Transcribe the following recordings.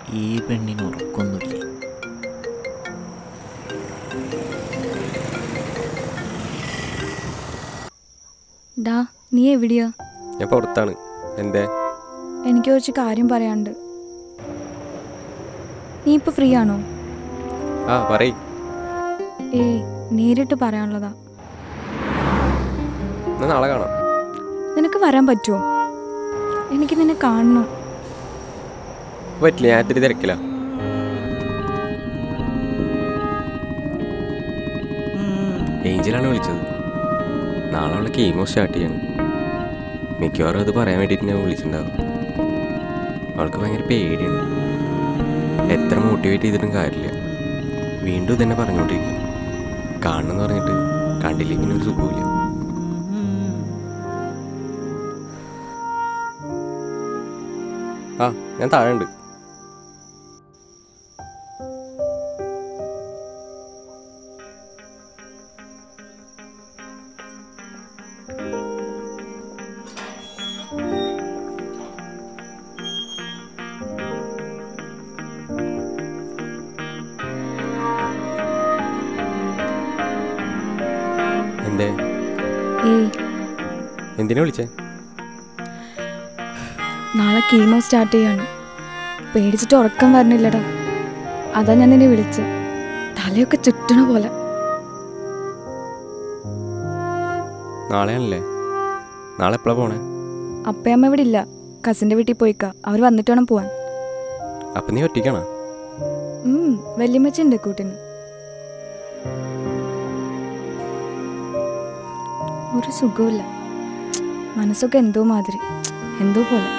ഈ പെണ്ണിന് ഉറക്കൊന്നുമില്ലേ ഡാ നീ എവിടെയാ ഞാൻ പുറത്താണ് എന്തേ എനിക്ക് കുറച്ച് കാര്യം പറയാനുണ്ട് നീ ഇപ്പൊ ഫ്രീ ആണോ ആ പറയ് ഏയ് നേരിട്ട് പറയാനുള്ളതാ എന്നാ നാളെ കാണാം നിനക്ക് വരാൻ പറ്റുമോ എനിക്ക് നിന്നെ കാണണം പറ്റില്ല ഞാൻ ഇത്തിരി തിരക്കില്ല ഏഞ്ചലാണ് വിളിച്ചത് നാളെ അവളെ കീമോ സ്റ്റാർട്ട് ചെയ്യണം മിക്കവാറും അത് പറയാൻ വേണ്ടിയിട്ട് ഞാൻ വിളിച്ചിട്ടുണ്ടാവും അവൾക്ക് ഭയങ്കര പേടിയാണ് എത്ര മോട്ടിവേറ്റ് ചെയ്തിട്ടും കാര്യമില്ല വീണ്ടും ഇതന്നെ പറഞ്ഞുകൊണ്ടിരിക്കും കാണണമെന്ന് പറഞ്ഞിട്ട് കണ്ടില്ലെങ്കിൽ ഒരു സുഖമില്ല ആ ഞാൻ താഴെ ഉണ്ട് എന്തേ ഏയ് എന്തിനാ വിളിച്ചേ നാളെ കീമോ സ്റ്റാർട്ട് ചെയ്യാണ് പേടിച്ചിട്ട് ഉറക്കം വരണില്ലടാ അതാ ഞാൻ നിന്നെ വിളിച്ച് തലയൊക്കെ ചുറ്റണ പോലെ നാളെയാണല്ലേ നാളെ എപ്പോഴാണ് പോണേ അപ്പയമ്മ ഇവിടെ ഇല്ല കസിൻ്റെ വീട്ടിൽ പോയിക്കാ അവർ വന്നിട്ട് വേണം പോവാൻ അപ്പം നീ ഒറ്റയ്ക്കാണോ ഉം, വല്യമ്മച്ചിണ്ട് കൂട്ടിന് ഒരു സുഖമില്ല മനസ്സൊക്കെ എന്തോ മാതിരി എന്തോ പോലെ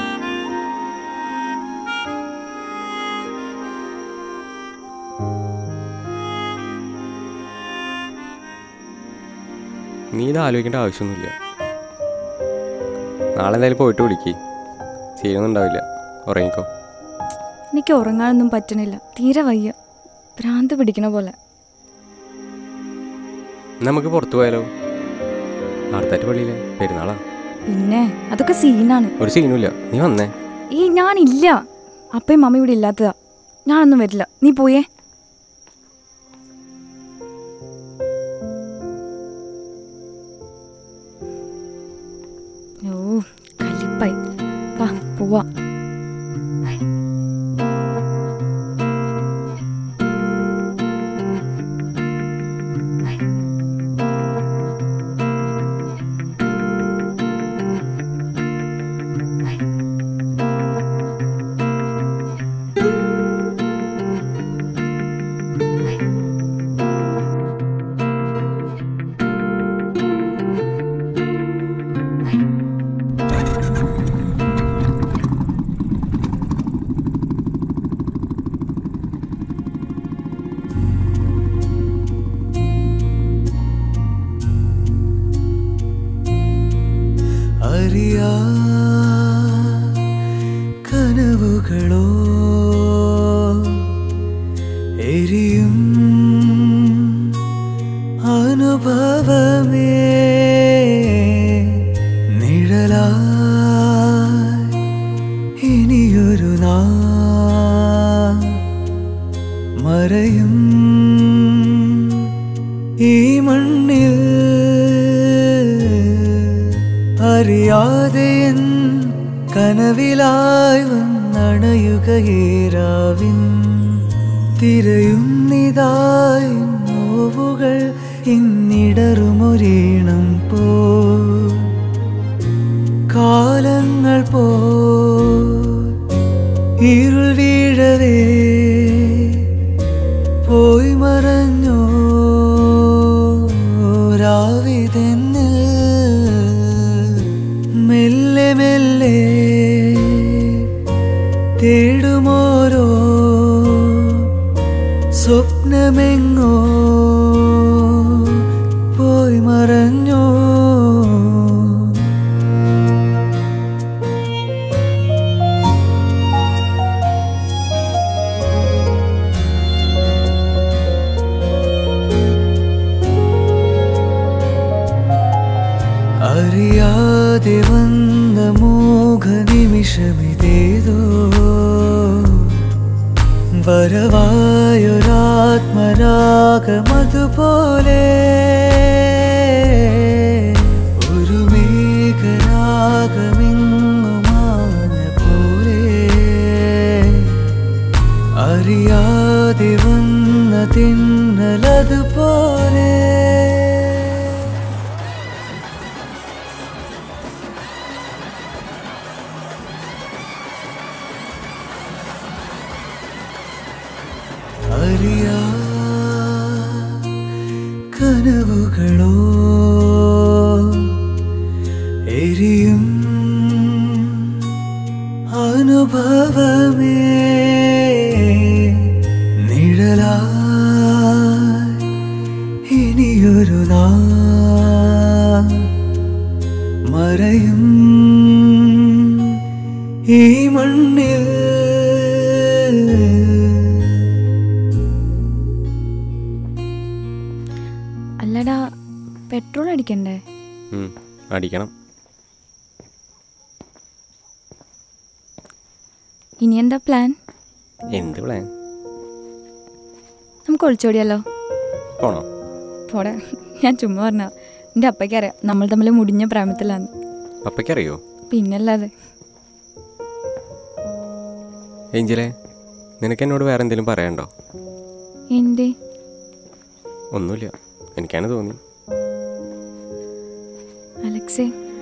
നീ ഇത് ആലോചിക്കേണ്ട ആവശ്യമൊന്നുമില്ല നാളെ എന്തായാലും പോയിട്ട് വിളിക്ക് സീനൊന്നും ഉണ്ടാവില്ല ഉറങ്ങിക്കോ എനിക്ക് ഉറങ്ങാനൊന്നും പറ്റണില്ല തീരെ വയ്യ ഭ്രാന്ത് പിടിക്കണ പോലെ നമുക്ക് പുറത്തു പോയാലോ ആർത്താറ്റ് പള്ളിയിലെ പെരുന്നാളാ പിന്നെ അതൊക്കെ സീനാണ് ഒരു സീനുമില്ല നീ വന്നേ ഈ ഞാനില്ല അപ്പയും മമ്മയും ഇവിടെ ഇല്ലാത്തതാ ഞാനൊന്നും വരില്ല നീ പോയേ ഓ കലിപ്പായി വാ പോവാ അറിയാ കനവുകളോ എരിയും അനുഭവമേ നിഴലായി ഇനിയൊരു നാ മറയും ഈ മണ്ണിൽ അറിയാതെ എൻ കനവിലായി വന്നണയുകയേരാവിൻ തിരയുന്നിതായി നോവുകൾ ഇന്നിടറുമൊരീണം പോ കാലങ്ങൾ പോ ഇരുൾ വീഴവേ പോയി മറഞ്ഞോ രാവിതെന്നിൽ മെല്ലെ മെല്ലെ തേടുമോരോ സ്വപ്നമെങ്ങോ പോയി മറഞ്ഞോ അറിയാതെ വന്ന മോഹ നിമിഷമിതേതോ വരവായൊരാത്മരാഗമതുപോലെ ഒരു മേഘരാഗമിങ്ങുമാഞ്ഞ പോലെ അറിയാതെ വന്ന തിന്നലതുപോലെ അറിയാ കനവുകളോ എരിയും അനുഭവമേ നിഴലായി ഇനിയൊരു നാൾ മറയും ഈ മണ്ണിൽ അല്ലടാ പെട്രോൾ അടിക്കണ്ടേ ഉം, അടിക്കണം ഇനി എന്താ പ്ലാൻ എന്ത് പ്ലാൻ നമുക്ക് ഒളിച്ചോടിയല്ലോ പോണോ പോടെ ഞാൻ ചുമ്മാ പറഞ്ഞ എൻ്റെ അപ്പയ്ക്കറിയാം നമ്മൾ തമ്മിൽ മുടിഞ്ഞ പ്രേമത്തിലാണ് പപ്പയ്ക്കറിയോ പിന്നല്ലാതെ ഏഞ്ചലേ നിനക്ക് എന്നോട് വേറെ എന്തെങ്കിലും പറയാനുണ്ടോ എന്തേ ഒന്നുമില്ല എനിക്കാണ് തോന്നി അലക്സേ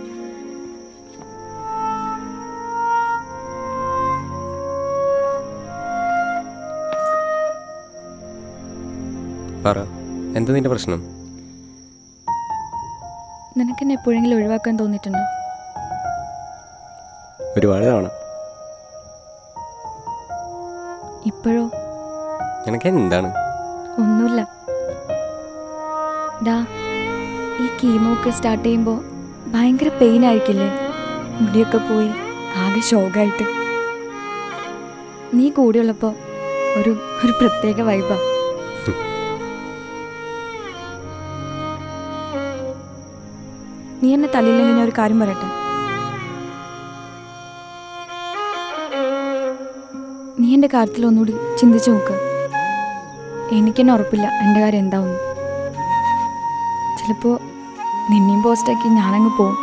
പറ എന്താ നിന്റെ പ്രശ്നം നിനക്കെന്നെ എപ്പോഴെങ്കിലും ഒഴിവാക്കാൻ തോന്നിയിട്ടുണ്ടോ ഒരുപാട് തവണ ഇപ്പോഴോ നിനക്ക് എന്താണ് ഒന്നുമില്ല ഡാ ഈ കീമോ ഒക്കെ സ്റ്റാർട്ട് ചെയ്യുമ്പോൾ ഭയങ്കര പെയിൻ ആയിരിക്കില്ലേ മുടിയൊക്കെ പോയി ആകെ ഷോക്കായിട്ട് നീ കൂടെയുള്ളപ്പോൾ ഒരു ഒരു പ്രത്യേക വൈബാ നീ എന്നെ തലയില്ലെങ്കിൽ ഞാൻ ഒരു കാര്യം പറയട്ടെ നീ എൻ്റെ കാര്യത്തിൽ ഒന്നുകൂടി ചിന്തിച്ചു നോക്ക് എനിക്കെന്നെ ഉറപ്പില്ല എൻ്റെ കാര്യം എന്താവും ചിലപ്പോൾ നിന്നെയും പോസ്റ്റാക്കി ഞാനങ്ങ് പോവും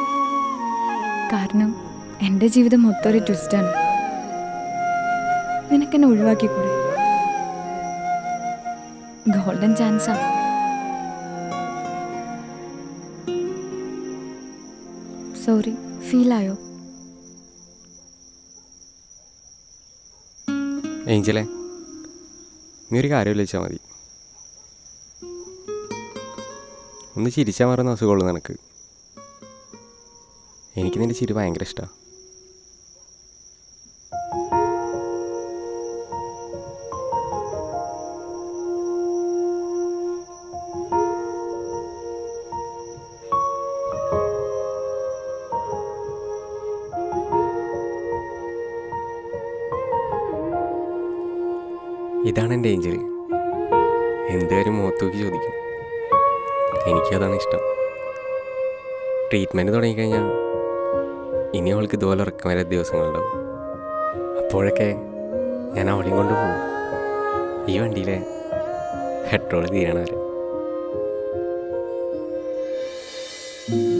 കാരണം എൻ്റെ ജീവിതം മൊത്തം ഒരു ട്വിസ്റ്റാണ് നിനക്കെന്നെ ഒഴിവാക്കിക്കൂടെ ഗോൾഡൻ ചാൻസാ സോറി ഫീലായോ ഏഞ്ചലേ നീ ഒരു കാര്യം വിളിച്ചാൽ മതി ഒന്ന് ചിരിച്ചാൽ മാറുന്ന അസുഖമുള്ളൂ നിനക്ക് എനിക്ക് നിന്റെ ചിരി ഭയങ്കര ഇഷ്ടമാണ് ഇതാണ് എൻ്റെ ഏഞ്ചൽ എന്ത് കാര്യം മുഖത്ത് നോക്കി ചോദിക്കും എനിക്കും അതാണ് ഇഷ്ടം ട്രീറ്റ്മെൻറ്റ് തുടങ്ങിക്കഴിഞ്ഞാൽ ഇനി അവൾക്ക് ഇതുപോലെ ഉറക്കം വരെ ദിവസങ്ങളുണ്ടാവും അപ്പോഴൊക്കെ ഞാൻ അവളെയും കൊണ്ട് പോകും ഈ വണ്ടിയിലെ പെട്രോൾ തീരണ വരെ